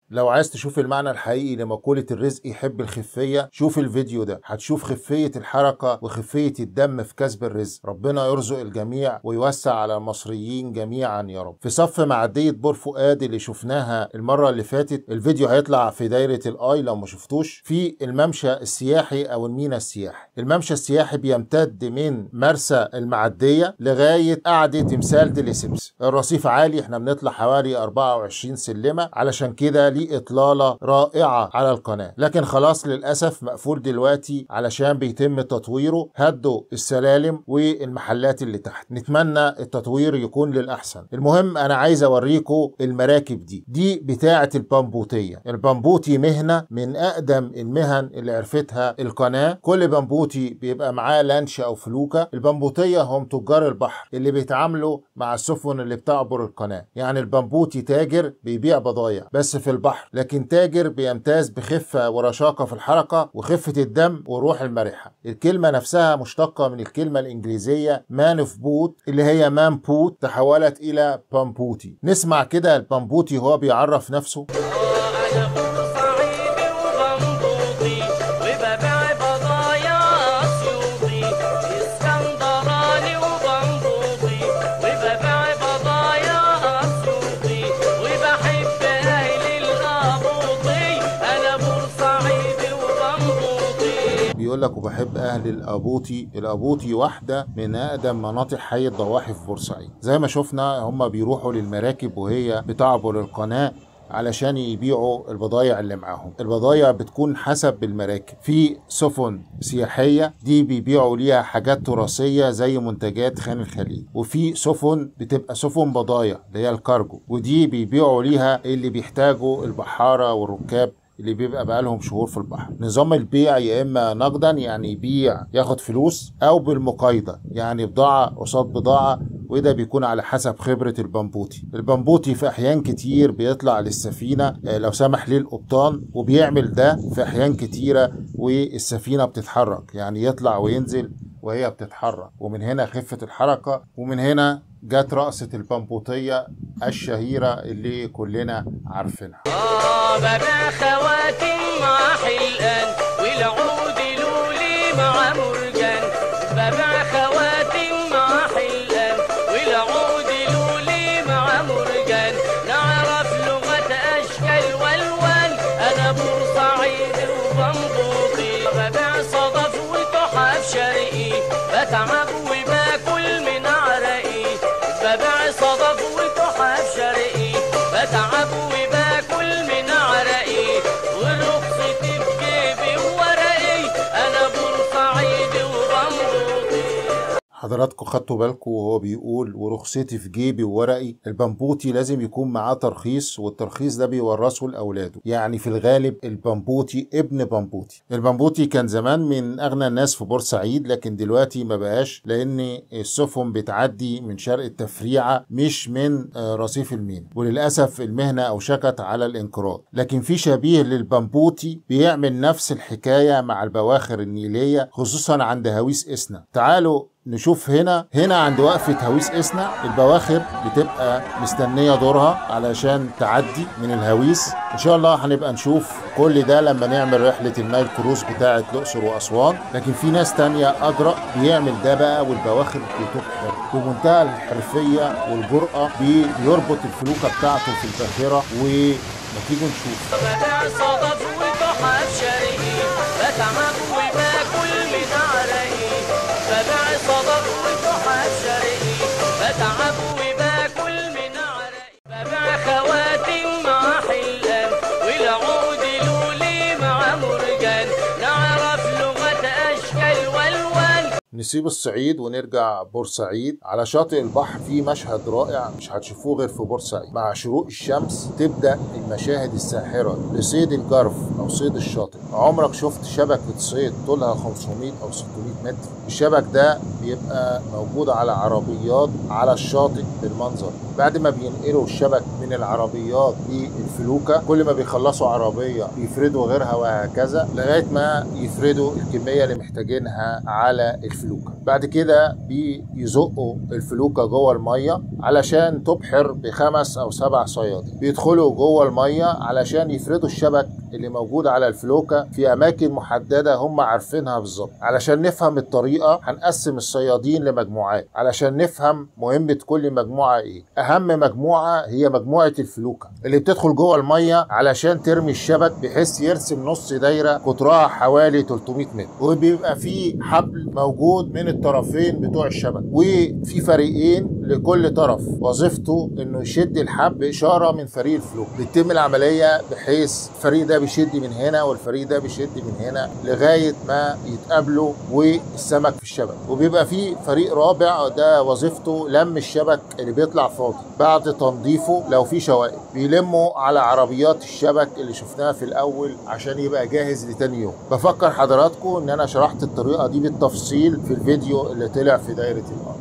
لو عايز تشوف المعنى الحقيقي لمقولة الرزق يحب الخفية شوف الفيديو ده هتشوف خفية الحركة وخفية الدم في كسب الرزق ربنا يرزق الجميع ويوسع على المصريين جميعا يا رب في صف معدية بور فؤاد اللي شفناها المرة اللي فاتت الفيديو هيطلع في دايرة الاي لو ما شفتوش في الممشى السياحي او المينا السياحي الممشى السياحي بيمتد من مرسى المعدية لغاية قعدة تمثال ديليسيبس الرصيف عالي احنا بنطلع حوالي 24 سلمة علشان كده ليه اطلالة رائعة على القناة لكن خلاص للأسف مقفول دلوقتي علشان بيتم تطويره هدوا السلالم والمحلات اللي تحت نتمنى التطوير يكون للأحسن المهم أنا عايز أوريكم المراكب دي دي بتاعة البمبوتية البمبوتي مهنة من أقدم المهن اللي عرفتها القناة كل بمبوتي بيبقى معاه لانش أو فلوكة البمبوتية هم تجار البحر اللي بيتعاملوا مع السفن اللي بتعبر القناة يعني البمبوتي تاجر بيبيع بضايع بس في البحر لكن تاجر بيمتاز بخفة ورشاقة في الحركة وخفة الدم وروح المرحة الكلمة نفسها مشتقة من الكلمة الإنجليزية مان اوف بوت اللي هي مان بوت تحولت إلى بامبوتي نسمع كده البامبوتي هو بيعرف نفسه أنا بورسعيدي وبنبوطي وببيع بضايع أسيوطي اسكندراني وبنبوطي وببيع بضايع أسيوطي وبحب أهل الأبوطي أنا بورسعيدي وبنبوطي بيقول لك وبحب اهل الابوطي الابوطي واحده من اقدم مناطق حي الضواحي في بورسعيد زي ما شفنا هم بيروحوا للمراكب وهي بتعبر القناه علشان يبيعوا البضايع اللي معاهم البضايع بتكون حسب المراكب في سفن سياحية دي بيبيعوا ليها حاجات تراثية زي منتجات خان الخليل وفي سفن بتبقى سفن بضايع اللي هي الكارجو ودي بيبيعوا ليها اللي بيحتاجوا البحارة والركاب اللي بيبقى بقالهم شهور في البحر نظام البيع يا اما نقدا يعني يبيع ياخد فلوس او بالمقايضه يعني بضاعه قصاد بضاعه وده بيكون على حسب خبرة البمبوتي البمبوتي في أحيان كتير بيطلع للسفينة آه، لو سمح ليه القبطان وبيعمل ده في أحيان كتيرة والسفينة بتتحرك يعني يطلع وينزل وهي بتتحرك ومن هنا خفة الحركة ومن هنا جت رقصة البمبوتية الشهيرة اللي كلنا عارفينها آه ببيع خواتم مع حلقان والعود لولي مع مرجان ببيع خواتم مع حلقان والعود لولي مع مرجان نعرف لغة أشكال والوان أنا بورسعيدي وبنبوطي ببيع صدف وتحف شرقي بتعب وباكل من عرقي ببيع صدف وتحف شرقي بتعب وباكل من عرقي ورخصتي بجيبي وورقي انا بورسعيدي وبنبوطي حضراتكم خدتوا بالكم وهو بيقول ورخصتي في جيبي وورقي البمبوتي لازم يكون معاه ترخيص والترخيص ده بيورثه لاولاده يعني في الغالب البمبوتي ابن بمبوتي البمبوتي كان زمان من اغنى الناس في بورسعيد لكن دلوقتي ما بقاش لان السفن بتعدي من شرق التفريعه مش من آه، رصيف المينا وللاسف المهنه اوشكت على الانقراض لكن في شبيه للبمبوتي بيعمل نفس الحكايه مع البواخر النيليه خصوصا عند هويس اسنا تعالوا نشوف هنا هنا عند وقفة هويس إسنا البواخر بتبقى مستنية دورها علشان تعدي من الهويس إن شاء الله هنبقى نشوف كل ده لما نعمل رحلة النايل كروز بتاعة الأقصر وأسوان لكن في ناس تانية أجرأ بيعمل ده بقى والبواخر بتبقى بمنتهى الحرفية والجرأة بيربط الفلوكة بتاعته في الباخرة وما تيجوا نشوف ببيع صدف وتحف شرقي بتعب وباكل من عرقي ببيع صدف وتحف شرقي بتعب وباكل من عرقي ببيع خواتم مع حلقان والعود لولي مع مرجان نعرف لغة أشكال والوان نسيب الصعيد ونرجع بورسعيد على شاطئ البحر في مشهد رائع مش هتشوفوه غير في بورسعيد مع شروق الشمس تبدا المشاهد الساحره لصيد الجرف او صيد الشاطئ عمرك شفت شبكه صيد طولها 500 او 600 متر الشبك ده بيبقى موجود على عربيات على الشاطئ بالمنظر بعد ما بينقلوا الشبك من العربيات للفلوكه كل ما بيخلصوا عربيه يفردوا غيرها وهكذا لغايه ما يفردوا الكميه اللي محتاجينها على الفلوكه الفلوكة بعد كده بيزقوا الفلوكة جوه المية علشان تبحر بخمس أو سبع صيادين بيدخلوا جوه المية علشان يفردوا الشبك اللي موجود على الفلوكة في أماكن محددة هم عارفينها بالظبط علشان نفهم الطريقة هنقسم الصيادين لمجموعات علشان نفهم مهمة كل مجموعة إيه أهم مجموعة هي مجموعة الفلوكة اللي بتدخل جوه المية علشان ترمي الشبك بحيث يرسم نص دايرة قطرها حوالي 300 متر وبيبقى في حبل موجود من الطرفين بتوع الشبك وفي فريقين لكل طرف وظيفته انه يشد الحب اشاره من فريق الفلوك بتتم العمليه بحيث الفريق ده بيشد من هنا والفريق ده بيشد من هنا لغايه ما يتقابلوا والسمك في الشبك وبيبقى في فريق رابع ده وظيفته لم الشبك اللي بيطلع فاضي بعد تنظيفه لو في شوائب بيلموا على عربيات الشبك اللي شفناها في الاول عشان يبقى جاهز لتاني يوم بفكر حضراتكم ان انا شرحت الطريقه دي بالتفصيل في الفيديو اللي طلع في دايره الارض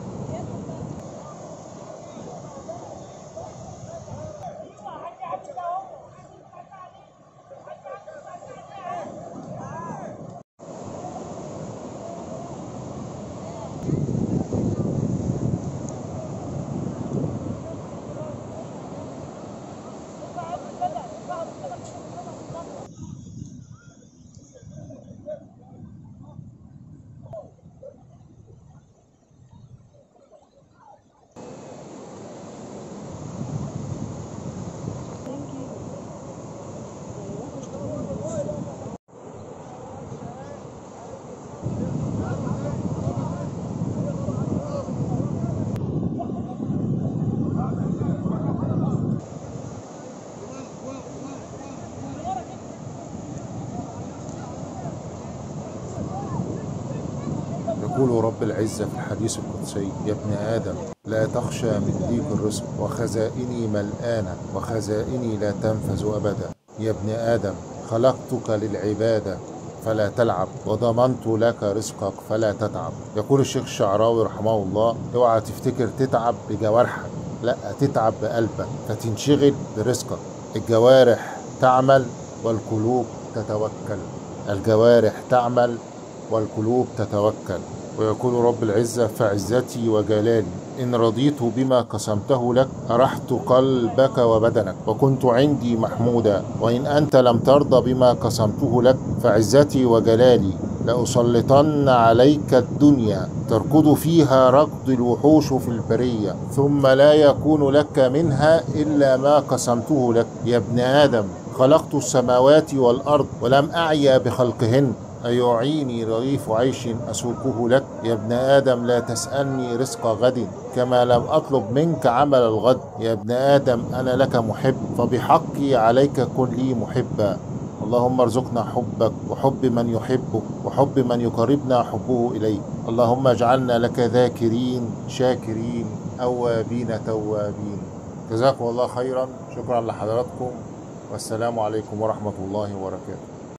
يقول رب العزة في الحديث القدسي يا ابن آدم لا تخشى من ضيق الرزق وخزائني ملآنة وخزائني لا تنفذ أبدا يا ابن آدم خلقتك للعبادة فلا تلعب وضمنت لك رزقك فلا تتعب يقول الشيخ الشعراوي رحمه الله اوعى تفتكر تتعب بجوارحك لا تتعب بقلبك فتنشغل برزقك الجوارح تعمل والقلوب تتوكل الجوارح تعمل والقلوب تتوكل ويقول رب العزة فعزتي وجلالي إن رضيت بما قسمته لك أرحت قلبك وبدنك وكنت عندي محمودا وإن أنت لم ترضى بما قسمته لك فعزتي وجلالي لأسلطن عليك الدنيا تركض فيها ركض الوحوش في البرية ثم لا يكون لك منها إلا ما قسمته لك يا ابن آدم خلقت السماوات والأرض ولم أعيا بخلقهن أيعيني رغيف عيش أسوقه لك يا ابن آدم لا تسألني رزق غد كما لم أطلب منك عمل الغد يا ابن آدم أنا لك محب فبحقي عليك كن لي محبا اللهم ارزقنا حبك وحب من يحبك وحب من يقربنا حبه إليك اللهم اجعلنا لك ذاكرين شاكرين أوابين توابين جزاكم الله خيرا شكرا لحضراتكم والسلام عليكم ورحمة الله وبركاته